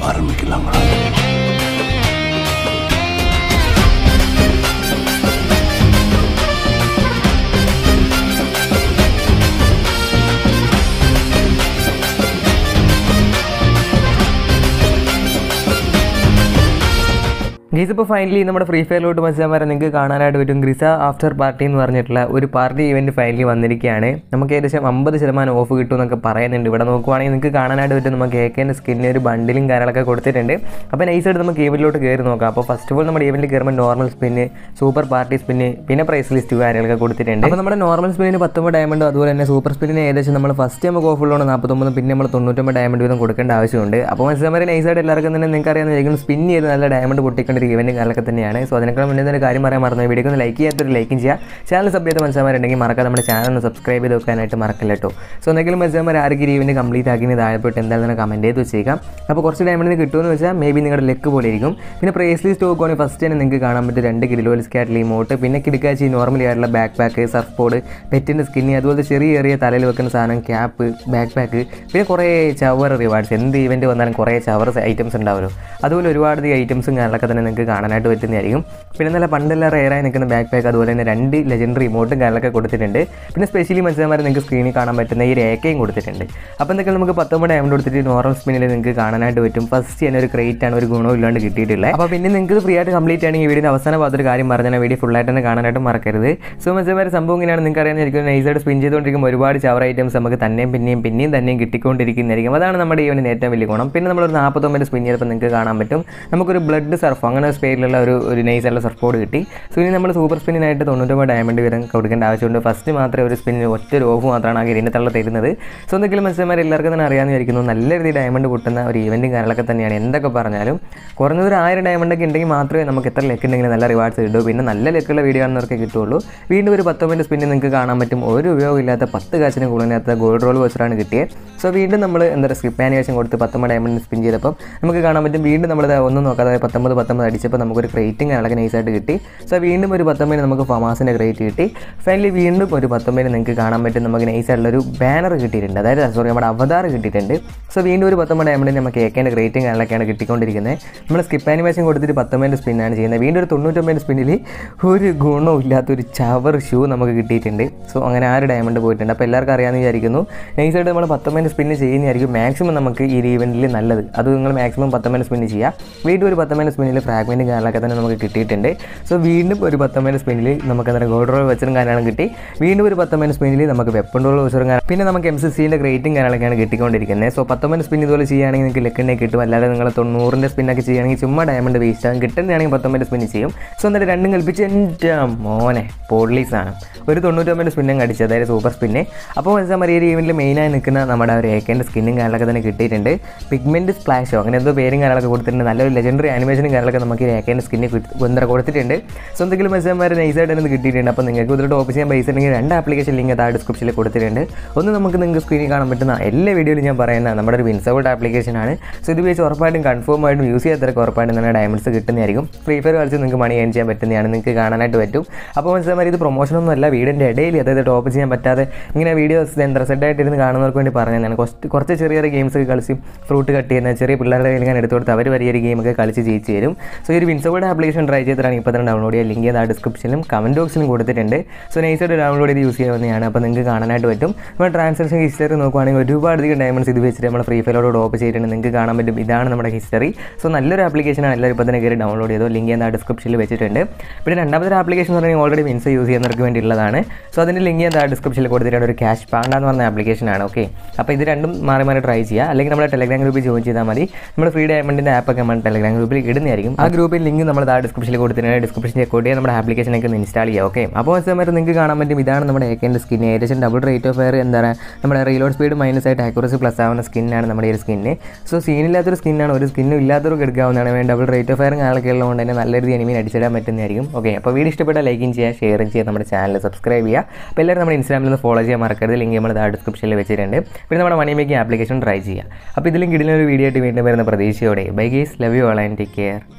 ஆரம்பிக்கலாங்களா ഗീസ് ഇപ്പോൾ ഫൈനലി നമ്മുടെ ഫ്രീ ഫയറിലോട്ട് മത്സരമാരെ നിങ്ങൾക്ക് കാണാനായിട്ട് പറ്റും ഗ്രിസ ആഫ്റ്റർ പാർട്ടി എന്ന് പറഞ്ഞിട്ടുള്ള ഒരു പാർട്ടി ഇവൻറ്റ് ഫൈനലി വന്നിരിക്കുകയാണ് നമുക്ക് ഏകദേശം അമ്പത് ശതമാനം ഓഫ് കിട്ടും എന്നൊക്കെ പറയുന്നുണ്ട് ഇവിടെ നോക്കുവാണെങ്കിൽ നിങ്ങൾക്ക് കാണാനായിട്ട് പറ്റും നമുക്ക് കേക്കേൻ്റെ സ്കിന്നിന് ഒരു ബണ്ടിലും കാര്യങ്ങളൊക്കെ കൊടുത്തിട്ടുണ്ട് അപ്പോൾ നൈസായിട്ട് നമുക്ക് ഈവൻറ്റിലോട്ട് കയറി നോക്കാം അപ്പോൾ ഫസ്റ്റ് ഓഫ് ഓൾ നമ്മുടെ ഈവൻറ്റിൽ കയറുമ്പോൾ normal spin super party spin പിന്നെ പ്രൈസ് ലിസ്റ്റ് കാര്യങ്ങളൊക്കെ കൊടുത്തിട്ടുണ്ട് അപ്പോൾ നമ്മുടെ നോർമൽ സ്പിന്നിന് പത്തൊമ്പത് ഡയമണ്ടും അതുപോലെ തന്നെ സൂപ്പർ സ്പിന്നിന് ഏകദേശം നമ്മൾ ഫസ്റ്റ് നമുക്ക് ഓഫുള്ളതാണ് നാൽപ്പത്തൊമ്പതും പിന്നെ നമ്മൾ തൊണ്ണൂറ്റൊമ്പത് ഡയമണ്ട് വീതം കൊടുക്കേണ്ട ആവശ്യമുണ്ട് അപ്പോൾ മത്സരമാരെ നൈസായിട്ട് എല്ലാവർക്കും തന്നെ നിങ്ങൾക്ക് അറിയാവുന്ന സ്പിൻ ചെയ്ത് നല്ല ഡയമണ്ട് പൊട്ടിക്കേണ്ട ഒരു ഇവൻറ്റ് കാലൊക്കെ തന്നെയാണ് സോ അതിനേക്കാൾ മുന്നേ തന്നെ ഒരു കാര്യം പറയാൻ മറന്നു വീഡിയോ ഒന്ന് ലൈക്ക് ചെയ്യാത്തൊരു ലൈക്കും ചെയ്യുക ചാനൽ സബ് ചെയ്ത മനസ്സിലാമാരുണ്ടെങ്കിൽ മറക്കാതെ നമ്മുടെ ചാനൽ ഒന്ന് സബ്സ്ക്രൈബ് ചെയ്ത് വെക്കാനായിട്ട് മറക്കില്ല കേട്ടോ സോ എന്തെങ്കിലും മനസ്സിലാമാർ ആർക്കും ഇവൻറ്റ് കംപ്ലീറ്റ് ആക്കി താഴെപ്പോയിട്ട് എന്തായാലും തന്നെ കമൻറ്റ് ചെയ്ത് വെച്ചേക്കാം അപ്പോൾ കുറച്ച് ഡയമണ്ടിന് കിട്ടുമെന്ന് വെച്ചാൽ മേ ബി നിങ്ങളുടെ ലെക്ക് പോലെ ഇരിക്കും പിന്നെ പ്രൈസ് ലിസ്റ്റ് നോക്കുവാണെങ്കിൽ ഫസ്റ്റ് തന്നെ നിങ്ങൾക്ക് കാണാൻ പറ്റും രണ്ട് കിലോ സ്കാറ്റ് ഇമോട്ട് പിന്നെ കിടക്കാച്ചി നോർമലി ആയിട്ടുള്ള ബാക്ക് പാക്ക് സർഫ് ബോർഡ് പെറ്റിൻ്റെ സ്കിന്നി അതുപോലെ ചെറിയ ചെറിയ തലയിൽ വെക്കുന്ന സാധനം ക്യാപ്പ് ബാക്ക് പാക്ക് പിന്നെ കുറേ ചവർ റിവാർഡ്സ് എന്ത് ഇവൻറ്റ് വന്നാലും കുറേ ചവർ ഐറ്റംസ് ഉണ്ടാവുമല്ലോ അതുപോലെ ഒരുപാട് ഐറ്റംസും കാര്യങ്ങളൊക്കെ തന്നെ നിങ്ങൾക്ക് കാണാനായിട്ട് പറ്റുന്നതായിരിക്കും പിന്നെ നല്ല പണ്ടെല്ലാം റെയറായി നിൽക്കുന്ന ബാക്ക് പാക്ക് അതുപോലെ തന്നെ രണ്ട് ലെജൻഡറി ഇമോട്ടും കാര്യങ്ങളൊക്കെ കൊടുത്തിട്ടുണ്ട് പിന്നെ സ്പെഷ്യലി മനസ്സിലാമാർ നിങ്ങൾക്ക് സ്ക്രീനിൽ കാണാൻ പറ്റുന്ന ഈ രേഖയും കൊടുത്തിട്ടുണ്ട് അപ്പോൾ എന്തൊക്കെ നമുക്ക് പത്തൊമ്പത് ഡയമണ്ട് കൊടുത്തിട്ട് നോർമൽ സ്പിന്നിൽ നിങ്ങൾക്ക് കാണാനായിട്ട് പറ്റും ഫസ്റ്റ് തന്നെ ഒരു ക്രേറ്റ് ആണ് ഒരു ഗുണവും ഇല്ലാണ്ട് കിട്ടിയിട്ടുള്ളത് അപ്പോൾ പിന്നെ നിങ്ങൾക്ക് ഫ്രീ ആയിട്ട് കംപ്ലീറ്റ് ആണെങ്കിൽ വീഡിയോ അവസാന ഭാഗത്തൊരു കാര്യം പറഞ്ഞാൽ വീഡിയോ ഫുൾ ആയിട്ട് തന്നെ കാണാനായിട്ട് മറക്കരുത് സോ മനസ്സിലായ സംഭവം ഇങ്ങനെയാണ് നിങ്ങൾക്ക് അറിയാമെന്നിരിക്കും നൈസായിട്ട് സ്പിൻ ചെയ്തുകൊണ്ടിരിക്കുമ്പോൾ ഒരുപാട് ചവർ ഐറ്റംസ് നമുക്ക് തന്നെയും പിന്നെയും പിന്നെയും തന്നെയും കിട്ടിക്കൊണ്ടിരിക്കുന്നതായിരിക്കും അതാണ് നമ്മുടെ ഈവനിന് ഏറ്റവും വലിയ ഗുണം പിന്നെ നമ്മളൊരു നാൽപ്പത്തൊമ്പത് സ്പിൻ ചെയ്തപ്പോൾ നിങ്ങൾക്ക് കാണാൻ പറ്റും നമുക്കൊരു ബ്ലഡ് സർഫ് അങ്ങനെ പേരിലുള്ള ഒരു ഒരു നൈസായിട്ടുള്ള സർഫ് ബോർഡ് കിട്ടി സോ ഇനി നമ്മൾ സൂപ്പർ സ്പിന്നിനായിട്ട് തൊണ്ണൂറ്റൊമ്പത് ഡയമണ്ട് വീതം കൊടുക്കേണ്ട ആവശ്യമുണ്ട് ഫസ്റ്റ് മാത്രമേ ഒരു സ്പിന്നിന് ഒറ്റ ഒരു ഓഫ് മാത്രമാണ് ആ ഗിരിനത്തുള്ള തരുന്നത് സോ എന്തെങ്കിലും മനസ്സിലാൽ എല്ലാവർക്കും തന്നെ അറിയാമെന്ന് വിചാരിക്കുന്നു നല്ല രീതിയിൽ ഡയമണ്ട് പൊട്ടുന്ന ഒരു ഈവൻറ്റും കാര്യങ്ങളൊക്കെ തന്നെയാണ് എന്തൊക്കെ പറഞ്ഞാലും കുറഞ്ഞത് ഒരു ആയിരം ഡയമണ്ട് ഒക്കെ ഉണ്ടെങ്കിൽ മാത്രമേ നമുക്ക് എത്ര ലെക്ക് ഉണ്ടെങ്കിൽ നല്ല റിവാർഡ്സ് കിട്ടൂ പിന്നെ നല്ല ലെക്കുള്ള വീഡിയോ കാണുന്നവർക്ക് കിട്ടുള്ളൂ വീണ്ടും ഒരു പത്തൊമ്പത് സ്പിന്നിൽ നിങ്ങൾക്ക് കാണാൻ പറ്റും ഒരു ഉപയോഗമില്ലാത്ത പത്ത് കാശിന് കൂടുതലിനകത്ത് ഗോൾഡ് റോൾ വെച്ചിട്ടാണ് കിട്ടിയത് സോ വീണ്ടും നമ്മൾ എന്താ പറയുക സ്കിപ്പ് ആനിവേഷൻ കൊടുത്ത് പത്തൊമ്പത് ഡയമണ്ട് സ്പിൻ ചെയ്തപ്പോൾ നമുക്ക് കാണാൻ പറ്റും വീണ്ടും നമ്മൾ ഒന്നും നോക്കാതെ പത്തൊമ്പത് പത്തൊമ്പത് അടിച്ചപ്പോൾ നമുക്കൊരു ക്രേറ്റും കാര്യങ്ങളൊക്കെ നൈസായിട്ട് കിട്ടി സോ വീണ്ടും ഒരു പത്തൊമ്പതിന് നമുക്ക് ഫമാസിൻ്റെ ക്രേറ്റ് കിട്ടി ഫൈനലി വീണ്ടും ഒരു പത്തൊമ്പതിന് നിങ്ങൾക്ക് കാണാൻ പറ്റും നമുക്ക് നൈസായിട്ടുള്ള ഒരു ബാനർ കിട്ടിയിട്ടുണ്ട് അതായത് സോറി നമ്മുടെ അവതാർ കിട്ടിയിട്ടുണ്ട് സോ വീണ്ടും ഒരു പത്തൊമ്പത് ഡയമണ്ടിന് നമുക്ക് ഏക്കേൻ്റെ ക്രേറ്റും കാര്യങ്ങളൊക്കെയാണ് കിട്ടിക്കൊണ്ടിരിക്കുന്നത് നമ്മൾ സ്കിപ്പ് ആനിമേഷൻ കൊടുത്തിട്ട് പത്തൊമ്പതിൻ്റെ സ്പിന്നാണ് ചെയ്യുന്നത് വീണ്ടും ഒരു തൊണ്ണൂറ്റൊമ്പതിൻ്റെ സ്പിന്നിൽ ഒരു ഗുണവും ഇല്ലാത്തൊരു ചവർ ഷൂ നമുക്ക് കിട്ടിയിട്ടുണ്ട് സോ അങ്ങനെ ആ ഒരു ഡയമണ്ട് പോയിട്ടുണ്ട് അപ്പോൾ എല്ലാവർക്കും അറിയാമെന്ന് വിചാരിക്കുന്നു നൈസായിട്ട് നമ്മൾ പത്തൊമ്പതിൻ്റെ സ്പിന്ന് ചെയ്യുന്നതായിരിക്കും മാക്സിമം നമുക്ക് ഈ ഒരു ഇവൻറ്റിൽ നല്ലത് അത് നിങ്ങൾ മാക്സിമം പത്തൊമ്പത് സ്പിന്ന് ചെയ്യുക വീണ്ടും ഒരു പത്തൊമ്പത് സ്പിന്നിൽ ഫ്രാഗ്മെൻറ്റും കാര്യങ്ങളൊക്കെ തന്നെ നമുക്ക് കിട്ടിയിട്ടുണ്ട് സോ വീണ്ടും ഒരു പത്തൊമ്പത് സ്പിന്നിൽ നമുക്ക് എന്താ ഗോൾഡ് റോൾ വെച്ചറും കാര്യങ്ങളും കിട്ടി വീണ്ടും ഒരു പത്തൊമ്പത് സ്പിന്നിൽ നമുക്ക് വെപ്പൺ റോൾ വെച്ചറും കാര്യം പിന്നെ നമുക്ക് എം സി സിൻ്റെ ഗ്രേറ്റും കാര്യങ്ങളൊക്കെയാണ് കിട്ടിക്കൊണ്ടിരിക്കുന്നത് സോ പത്തൊമ്പത് സ്പിൻ ഇതുപോലെ ചെയ്യുകയാണെങ്കിൽ നിങ്ങൾക്ക് ലെക്കിനെ കിട്ടും അല്ലാതെ നിങ്ങൾ തൊണ്ണൂറിൻ്റെ സ്പിന്നൊക്കെ ചെയ്യുകയാണെങ്കിൽ ചുമ്മാ ഡയമണ്ട് വേസ്റ്റ് ആകും കിട്ടുന്നതാണെങ്കിൽ പത്തൊമ്പത് സ്പിന്ന് ചെയ്യും സോ എന്നിട്ട് രണ്ടും കൽപ്പിച്ച് എൻ്റെ മോനെ പൊള്ളീസാണ് ഒരു തൊണ്ണൂറ്റൊമ്പത് സ്പിന്നും കടിച്ചു അതായത് സൂപ്പർ സ്പിന്നെ അപ്പോൾ മനസ്സിലാൽ മറിയ ഈവൻറ്റിൽ മെയിനായി നിൽക്കുന്ന നമ്മുടെ ഒരു ഏക്കേൻ്റെ സ്കിന്നും കാര്യങ്ങളൊക്കെ തന്നെ കിട്ടിയിട്ടുണ്ട് പിഗ്മെൻറ്റ് സ്പ്ലാഷോ അങ്ങനെ എന്തോ പേരും കാര്യങ്ങളൊക്കെ കൊടുത്തിട്ടുണ്ട് നല്ലൊരു ലെജൻഡറി ആനിമേഷനും കാര്യങ്ങളൊക്കെ നമുക്ക് ഈ ഏക്കേൻ്റെ സ്കിന്നിൽ കൊന്തര കൊടുത്തിട്ടുണ്ട് സോ എന്തെങ്കിലും മനസ്സിലാൻ നൈസായിട്ട് തന്നെ കിട്ടിയിട്ടുണ്ട് അപ്പോൾ നിങ്ങൾക്ക് ഇതിൽ ടോപ്പ് ചെയ്യാൻ പൈസ ഉണ്ടെങ്കിൽ രണ്ട് ആപ്ലിക്കേഷൻ ലിങ്ക് ആ ഡിസ്ക്രിപ്ഷനിൽ കൊടുത്തിട്ടുണ്ട് ഒന്ന് നമുക്ക് നിങ്ങൾക്ക് സ്ക്രീനിൽ കാണാൻ പറ്റുന്ന എല്ലാ വീഡിയോയിലും ഞാൻ പറയുന്ന നമ്മുടെ ഒരു വിൻസൗട്ട് ആപ്ലിക്കേഷനാണ് സോ ഇത് വെച്ച് ഉറപ്പായിട്ടും കൺഫേം ആയിട്ടും യൂസ് ചെയ്യാത്തവർക്ക് ഉറപ്പായിട്ടും തന്നെ ഡയമണ്ട്സ് കിട്ടുന്നതായിരിക്കും ഫ്രീ ഫയർ കളിച്ച് നിങ്ങൾക്ക് മണി ഏൺ ചെയ്യാൻ പറ്റുന്നതാണ് നിങ്ങൾക്ക് കാണാനായിട്ട് പറ്റും അപ്പോൾ മനസ്സിലാൻ ഇത് പ്രൊമോഷനൊന്നും അല്ല വീടിൻ്റെ ഇടയിൽ അതായത് ടോപ്പ് ചെയ്യാൻ പറ്റാതെ ഇങ്ങനെ വീഡിയോസ് എന്താ സെറ്റായിട്ട് ഇരുന്ന് കാണുന്നവർക്ക് വേണ്ടി പറഞ്ഞതാണ് കുറച്ച് കുറച്ച് ചെറിയ ചെറിയ ഗെയിംസ് ഒക്കെ കളിച്ച് ഫ്രൂട്ട് കട്ട് ചെയ്യുന്ന ചെറിയ പിള്ളേരുടെ കയ്യിൽ ഞാൻ എടുത്തു കൊടുത്ത് അവർ വലിയ ഒരു ഗെയിമൊക്കെ കളിച്ച് ജയിച്ച് തരും സോ ഈ ഒരു വിൻസോയുടെ ആപ്ലിക്കേഷൻ ട്രൈ ചെയ്തിട്ടാണ് ഇപ്പോൾ തന്നെ ഡൗൺലോഡ് ചെയ്യുക ലിങ്ക് ചെയ്ത് ആ ഡിസ്ക്രിപ്ഷനിലും കമൻറ്റ് ബോക്സിലും കൊടുത്തിട്ടുണ്ട് സോ നൈസായിട്ട് ഡൗൺലോഡ് ചെയ്ത് യൂസ് ചെയ്യാവുന്നതാണ് അപ്പോൾ നിങ്ങൾക്ക് കാണാനായിട്ട് പറ്റും നമ്മൾ ട്രാൻസാക്ഷൻ ഹിസ്റ്ററി നോക്കുവാണെങ്കിൽ ഒരുപാട് അധികം ഡയമണ്ട്സ് ഇത് വെച്ചിട്ട് നമ്മൾ ഫ്രീ ഫയറോട് ടോപ്പ് ചെയ്തിട്ടുണ്ട് നിങ്ങൾക്ക് കാണാൻ പറ്റും ഇതാണ് നമ്മുടെ ഹിസ്റ്ററി സോ നല്ലൊരു ആപ്ലിക്കേഷനാണ് എല്ലാവരും ഇപ്പോൾ തന്നെ കയറി ഡൗൺലോഡ് ചെയ്തോ ലിങ്ക് ചെയ്യുന്ന ആ ഡിസ്ക്രിപ്ഷനിൽ വെച്ചിട്ടുണ്ട് പിന്നെ രണ്ടാമത്തെ ആപ്ലിക്കേഷൻ എന്ന് പറഞ്ഞാൽ ഓൾറെഡി വിൻസ് യൂസ് ചെയ്യുന്നവർക്ക് വേണ്ടിയുള്ളതാണ് സോ അതിൻ്റെ ലിങ്ക് ചെയ്യുന്ന ആ ഡിസ്ക്രിപ്ഷനിൽ കൊടുത്തിട്ടുണ്ട് ഒരു ക്യാഷ് പാണ്ട എന്ന് പറഞ്ഞ ആപ്ലിക്കേഷനാണ് ഓക്കെ അപ്പോൾ ഇത് രണ്ടും മാറി മാറി ട്രൈ ചെയ്യുക അല്ലെങ്കിൽ നമ്മുടെ ടെലഗ്രാം ഗ്രൂപ്പിൽ ജോയിൻ ചെയ്താൽ മതി നമ്മൾ ഫ്രീ ഡയമണ്ടിൻ്റെ ആപ്പൊക്കെ നമ്മൾ ടെലഗ്രാം ഗ്രൂപ്പിൽ ഇടുന്നതായിരിക്കും ആ ഗ്രൂപ്പിൽ ലിങ്ക് നമ്മൾ ആ ഡിസ്ക്രിപ്ഷനിൽ കൊടുത്തിട്ടുണ്ട് ഡിസ്ക്രിപ്ഷൻ ചെക്ക് ചെയ്യുക നമ്മുടെ ആപ്ലിക്കേഷനൊക്കെ ഒന്ന് ഇൻസ്റ്റാൾ ചെയ്യുക ഓക്കെ അപ്പോൾ സമയത്ത് നിങ്ങൾക്ക് കാണാൻ പറ്റും ഇതാണ് നമ്മുടെ ഏക്കേൻ്റെ സ്കിൻ ഏകദേശം ഡബിൾ റേറ്റ് ഓഫ് ഫയർ എന്താ പറയുക നമ്മുടെ റീലോഡ് സ്പീഡ് മൈനസ് ആയിട്ട് ആക്യുറസി പ്ലസ് ആവുന്ന സ്കിന്നാണ് നമ്മുടെ ഈ ഒരു സ്കിന്ന് സോ സീനില്ലാത്തൊരു സ്കിന്നാണ് ഒരു സ്കിന്നും ഇല്ലാത്തവർക്ക് എടുക്കാവുന്നതാണ് വേണ്ടി ഡബിൾ റേറ്റ് ഓഫ് ഫയറും കാര്യങ്ങളൊക്കെ ഉള്ളതുകൊണ്ട് തന്നെ നല്ല രീതിയിൽ എനിമീൻ അടിച്ചിടാൻ പറ്റുന്നതായിരിക്കും ഓക്കെ അപ്പോൾ വീഡിയോ ഇഷ്ടപ്പെട്ടാൽ ലൈക്കും ചെയ്യുക ഷെയറും ചെയ്യുക നമ്മുടെ ചാനൽ സബ്സ്ക്രൈബ് ചെയ്യുക അപ്പോൾ എല്ലാവരും നമ്മുടെ ഇൻസ്റ്റാഗ്രാമിൽ നിന്ന് ഫോളോ ചെയ്യാൻ മറക്കരുത് ലിങ്ക് നമ്മൾ ആ ഡിസ്ക്രിപ്ഷനിൽ വെച്ചിട്ടുണ്ട് പിന്നെ നമ്മുടെ മണി മേക്കിംഗ് ആപ്ലിക്കേഷൻ ട്രൈ ചെയ്യുക അപ്പോൾ ഇതിലും കിടിലൊരു വീഡിയോ ആയിട്ട് വീണ്ടും വരുന്ന പ്രതീക്ഷയോടെ bye guys love you all and take care